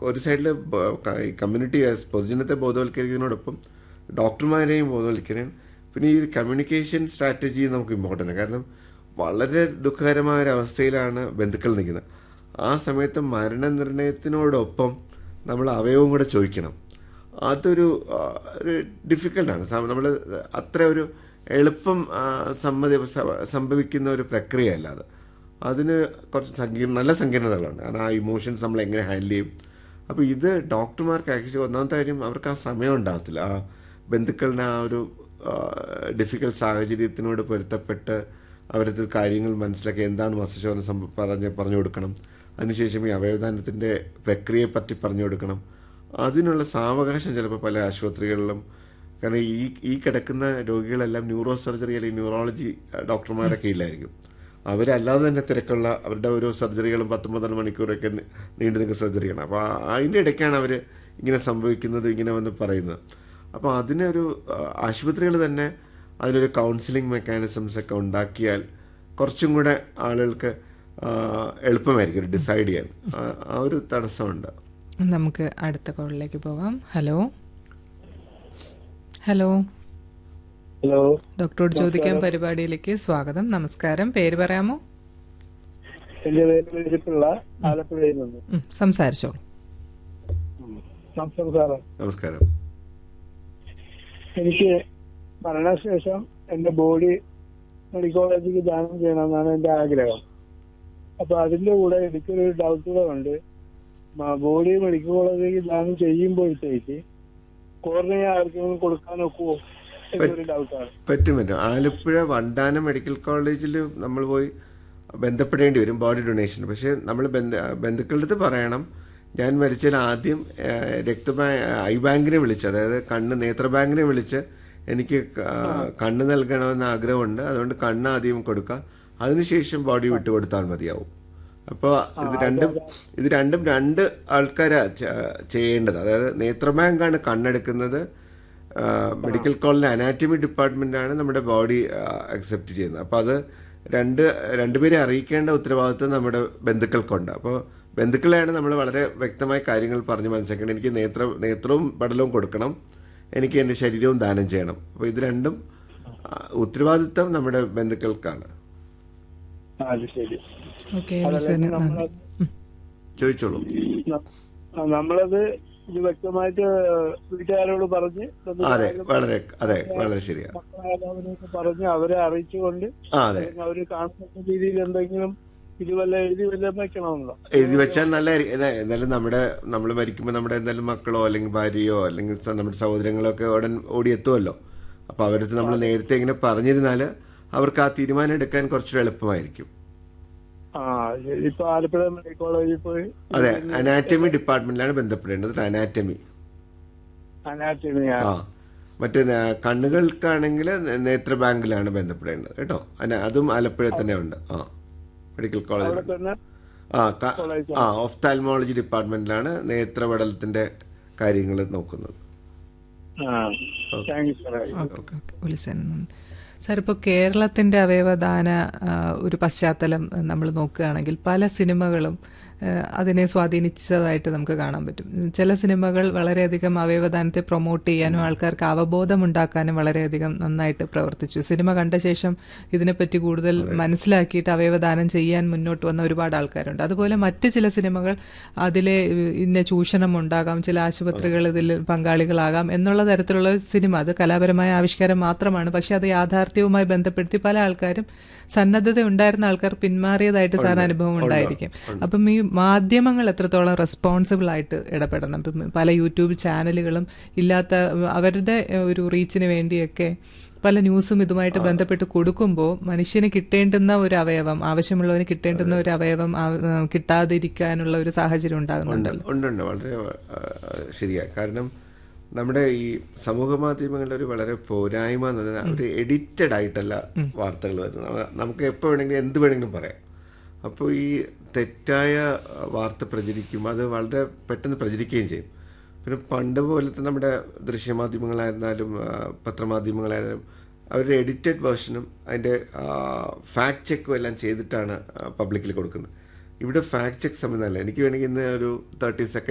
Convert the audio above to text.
ഒരു സൈഡിൽ കമ്മ്യൂണിറ്റി പൊതുജനത്തെ ബോധവൽക്കരിക്കുന്നതിനോടൊപ്പം ഡോക്ടർമാരെയും ബോധവൽക്കരിക്കാൻ പിന്നെ ഈ കമ്മ്യൂണിക്കേഷൻ സ്ട്രാറ്റജി നമുക്ക് ഇമ്പോർട്ടൻ്റ് കാരണം വളരെ ദുഃഖകരമായ ഒരു അവസ്ഥയിലാണ് ബന്ധുക്കൾ നിൽക്കുന്നത് ആ സമയത്ത് മരണനിർണയത്തിനോടൊപ്പം നമ്മൾ അവയവം കൂടെ ചോദിക്കണം അതൊരു ആ, ഒരു ഡിഫിക്കൽട്ടാണ് നമ്മൾ അത്ര ഒരു എളുപ്പം ആ, സമ്മതി സ- സംഭവിക്കുന്ന ഒരു പ്രക്രിയയല്ല അത് അതിന് കുറച്ച് സങ്കീർണ നല്ല സങ്കീർണതകളുണ്ട് കാരണം ആ ഇമോഷൻസ് നമ്മൾ എങ്ങനെ ഹാൻഡിൽ ചെയ്യും അപ്പോൾ ഇത് ഡോക്ടർമാർക്ക് ആക്ച്വലി ഒന്നാമത്തെ കാര്യം അവർക്ക് ആ സമയം ഉണ്ടാകത്തില്ല ആ ബന്ധുക്കളുടെ ആ ഒരു ഡിഫിക്കൽട്ട് സാഹചര്യത്തിനോട് പൊരുത്തപ്പെട്ട് അവരത് കാര്യങ്ങൾ മനസ്സിലാക്കി എന്താണ് മസ്തിഷ്കം സംഭവം പറഞ്ഞ് പറഞ്ഞു കൊടുക്കണം അതിനുശേഷം ഈ അവയവദാനത്തിൻ്റെ പ്രക്രിയയെ പറ്റി പറഞ്ഞു കൊടുക്കണം അതിനുള്ള സാവകാശം ചിലപ്പോൾ പല ആശുപത്രികളിലും കാരണം ഈ ഈ കിടക്കുന്ന രോഗികളെല്ലാം ന്യൂറോ സർജറി അല്ലെങ്കിൽ ന്യൂറോളജി ഡോക്ടർമാരുടെ കീഴിലായിരിക്കും അവരല്ലാതെ തന്നെ തിരക്കുള്ള അവരുടെ ഓരോ സർജറികളും പത്ത് മുതൽ മണിക്കൂറൊക്കെ നി- നീണ്ടു നിൽക്കുന്ന സർജറിയാണ് അപ്പോൾ അതിൻ്റെ ഇടയ്ക്കാണ് അവർ ഇങ്ങനെ സംഭവിക്കുന്നത് ഇങ്ങനെ വന്ന് പറയുന്നത് അപ്പോൾ അതിനൊരു ആശുപത്രികൾ തന്നെ അതിനൊരു കൗൺസിലിംഗ് മെക്കാനിസംസ് ഒക്കെ ഉണ്ടാക്കിയാൽ കുറച്ചും കൂടെ ആളുകൾക്ക് ആ, എളുപ്പമായിരിക്കും ഡിസൈഡ് ചെയ്യാൻ ആ- ആ ഒരു തടസ്സമുണ്ട് നമുക്ക് അടുത്ത കോളിലേക്ക് പോകാം ഹലോ ഹലോ ഹലോ ഡോക്ടറോട് ചോദിക്കാൻ പരിപാടിയിലേക്ക് സ്വാഗതം നമസ്കാരം പേര് പറയാമോ എന്റെ പേര് വെജിപ്പിള്ള ആലപ്പുഴയിൽ നിന്ന് ഉം, സംസാരിച്ചോളൂ നമസ്കാരം സാറേ നമസ്കാരം എനിക്ക് മരണശേഷം എന്റെ ബോഡി മെഡിക്കൽ കോളേജിലേക്ക് ദാനം ചെയ്യണമെന്നാണ് എന്റെ ആഗ്രഹം അപ്പൊ അതിന്റെ കൂടെ എനിക്കൊരു ഡൗട്ട് കൂടെ ഉണ്ട് ബോഡി മെഡിക്കൽ കോളേജിലേക്ക് ദാനം ചെയ്യുമ്പോഴത്തേക്ക് കോർണിയ ആർക്കെങ്കിലും കൊടുക്കാൻ ഒക്കുമോ എന്നൊരു ഡൗട്ടാണ് പറ്റും പറ്റും ആലപ്പുഴ വണ്ടാനം മെഡിക്കൽ കോളേജിൽ നമ്മൾ പോയി ബന്ധപ്പെടേണ്ടി വരും ബോഡി ഡൊണേഷൻ പക്ഷേ നമ്മൾ ബന്ധ ബന്ധുക്കളുടെ അടുത്ത് പറയണം ഞാൻ മരിച്ചാൽ ആദ്യം ഏഹ്, രക്തബാ ഐ ബാങ്കിനെ വിളിച്ച് അതായത് കണ്ണ് നേത്ര ബാങ്കിനെ വിളിച്ച് എനിക്ക് ക- കണ്ണ് നൽകണമെന്ന് ആഗ്രഹമുണ്ട് അതുകൊണ്ട് കണ്ണ് ആദ്യം കൊടുക്കുക അതിനുശേഷം ബോഡി വിട്ടുകൊടുത്താൽ മതിയാവും അപ്പോൾ ഇത് രണ്ടും ഇത് രണ്ടും രണ്ട് ആൾക്കാരാണ് ചെയ്യേണ്ടത് അതായത് നേത്ര ബാങ്കാണ് കണ്ണെടുക്കുന്നത് ആ, മെഡിക്കൽ കോളേജിലെ അനാറ്റമി ഡിപ്പാർട്ട്മെന്റാണ് നമ്മുടെ ബോഡി അക്സെപ്റ്റ് ചെയ്യുന്നത് അപ്പോൾ അത് രണ്ട് രണ്ടുപേരെ അറിയിക്കേണ്ട ഉത്തരവാദിത്വം നമ്മുടെ ബന്ധുക്കൾക്കുണ്ട് അപ്പോൾ ബന്ധുക്കളെയാണ് നമ്മൾ വളരെ വ്യക്തമായ കാര്യങ്ങൾ പറഞ്ഞ് മനസ്സിലാക്കേണ്ടത് എനിക്ക് നേത്ര നേത്രവും പടലവും കൊടുക്കണം എനിക്ക് എൻ്റെ ശരീരവും ദാനം ചെയ്യണം അപ്പോൾ ഇത് രണ്ടും ആ, ഉത്തരവാദിത്വം നമ്മുടെ ബന്ധുക്കൾക്കാണ് ആ, അത് ശരി ഓക്കെ വിളിച്ചതിന് നന്ദി ഉം. ചോദിച്ചോളൂ ന- ആ, നമ്മളത് ഇത് വ്യക്തമായിട്ട് വീട്ടുകാരോട് പറഞ്ഞ് അതെ വളരെ അതെ വളരെ ശരിയാണ് മക്കളായവരെയൊക്കെ പറഞ്ഞ് അവരെ അറിയിച്ചുകൊണ്ട് ആ അതെ അല്ലെങ്കിൽ അവര് കാണുന്ന രീതിയിൽ എന്തെങ്കിലും ഇത് വല്ല എഴുതി വല്ല വെക്കണമെന്നോ എഴുതി വെച്ചാൽ നല്ലതായിരിക്കും എന്നാ- എന്നാലും നമ്മുടെ നമ്മൾ മരിക്കുമ്പോൾ നമ്മുടെ എന്തായാലും മക്കളോ അല്ലെങ്കിൽ ഭാര്യയോ അല്ലെങ്കിൽ സ- നമ്മുടെ സഹോദരങ്ങളോ ഒക്കെ ഉടൻ ഓടിയെത്തുമല്ലോ അപ്പോൾ അവരടുത്ത് നമ്മൾ നേരത്തെ ഇങ്ങനെ പറഞ്ഞിരുന്നാൽ അവർക്ക് ആ തീരുമാനം എടുക്കാൻ കുറച്ചുകൂടെ എളുപ്പമായിരിക്കും ആ ശരി. ഇപ്പൊ ആലപ്പുഴ മെഡിക്കൽ കോളേജിൽ പോയി അതെ അനാറ്റമി ഡിപ്പാർട്ട്മെന്റിലാണ് ബന്ധപ്പെടേണ്ടത് അനാറ്റമി അനാറ്റമി ആ മറ്റേ നേ- കണ്ണുകൾക്കാണെങ്കിൽ നേ- നേത്ര ബാങ്കിലാണ് ബന്ധപ്പെടേണ്ടത് കേട്ടോ അന- അതും ആലപ്പുഴ തന്നെ ഉണ്ട് ആ മെഡിക്കൽ അവിടെ കോളേജ് തന്നെ ആ ക- ആ ഓഫ്താൽമോളജി ഡിപ്പാർട്ട്മെന്റിലാണ് നേത്രപടലത്തിന്റെ കാര്യങ്ങൾ നോക്കുന്നത് ആ താങ്ക് യു സാറേ ഓക്കെ ഓക്കെ വിളിച്ചതിന് നന്ദി സാർ ഇപ്പോൾ കേരളത്തിൻ്റെ അവയവദാന ആ, ഒരു പശ്ചാത്തലം നമ്മൾ നോക്കുകയാണെങ്കിൽ പല സിനിമകളും ആ, അതിനെ സ്വാധീനിച്ചതായിട്ട് നമുക്ക് കാണാൻ പറ്റും ചില സിനിമകൾ വളരെയധികം അവയവദാനത്തെ പ്രൊമോട്ട് ചെയ്യാനും ആൾക്കാർക്ക് അവബോധം ഉണ്ടാക്കാനും വളരെയധികം നന്നായിട്ട് പ്രവർത്തിച്ചു സിനിമ കണ്ട ശേഷം ഇതിനെപ്പറ്റി കൂടുതൽ മനസ്സിലാക്കിയിട്ട് അവയവദാനം ചെയ്യാൻ മുന്നോട്ട് വന്ന ഒരുപാട് ആൾക്കാരുണ്ട് അതുപോലെ മറ്റ് ചില സിനിമകൾ അതിലെ ഏഹ്, ഇന്ന ചൂഷണം ഉണ്ടാകാം ചില ആശുപത്രികൾ ഇതിൽ പങ്കാളികളാകാം എന്നുള്ള തരത്തിലുള്ള സിനിമ അത് കലാപരമായ ആവിഷ്കാരം മാത്രമാണ് പക്ഷെ അത് യാഥാർത്ഥ്യവുമായി ബന്ധപ്പെടുത്തി പല ആൾക്കാരും സന്നദ്ധത ഉണ്ടായിരുന്ന ആൾക്കാർ പിന്മാറിയതായിട്ട് സാർ അനുഭവം ഉണ്ടായിരിക്കും അപ്പം ഈ മാധ്യമങ്ങൾ എത്രത്തോളം റെസ്പോൺസിബിൾ ആയിട്ട് ഇടപെടണം ഇപ്പം പല യൂട്യൂബ് ചാനലുകളും ഇല്ലാത്ത അവരുടെ ഒരു റീച്ചിന് വേണ്ടിയൊക്കെ പല ന്യൂസും ഇതുമായിട്ട് ബന്ധപ്പെട്ട് കൊടുക്കുമ്പോൾ മനുഷ്യന് കിട്ടേണ്ടുന്ന ഒരു അവയവം ആവശ്യമുള്ളവന് കിട്ടേണ്ടുന്ന ഒരു അവയവം ആ- കിട്ടാതിരിക്കാനുള്ള ഒരു സാഹചര്യം ഉണ്ടാകുന്നുണ്ടല്ലോ ഉണ്ട് ഉണ്ട് വളരെ ആ, ശരിയാ കാരണം നമ്മുടെ ഈ സമൂഹ മാധ്യമങ്ങളുടെ ഒരു വളരെ പോരായ്മ എന്ന് പറഞ്ഞാൽ ഒരു എഡിറ്റഡ് ആയിട്ടല്ല വാർത്തകൾ വരുന്നത് അവ- നമുക്ക് എപ്പോൾ വേണമെങ്കിലും എന്ത് വേണമെങ്കിലും പറയാം അപ്പോൾ ഈ തെറ്റായ ആ, വാർത്ത പ്രചരിക്കും അത് വളരെ പെട്ടെന്ന് പ്രചരിക്കുകയും ചെയ്യും പിന്നെ പണ്ട് പോലത്തെ നമ്മുടെ ദൃശ്യമാധ്യമങ്ങളായിരുന്നാലും ആ, പത്രമാധ്യമങ്ങളായാലും അവരുടെ എഡിറ്റഡ് വേർഷനും അതിൻ്റെ ഫാക്ട് ചെക്കും എല്ലാം ചെയ്തിട്ടാണ് പബ്ലിക്കിൽ കൊടുക്കുന്നത് ഇവിടെ ഫാക്ട് ചെക്ക് സംബന്ധമല്ല എനിക്ക് വേണമെങ്കിൽ ഇന്ന് ഒരു തേർട്ടി സെക്കൻഡ്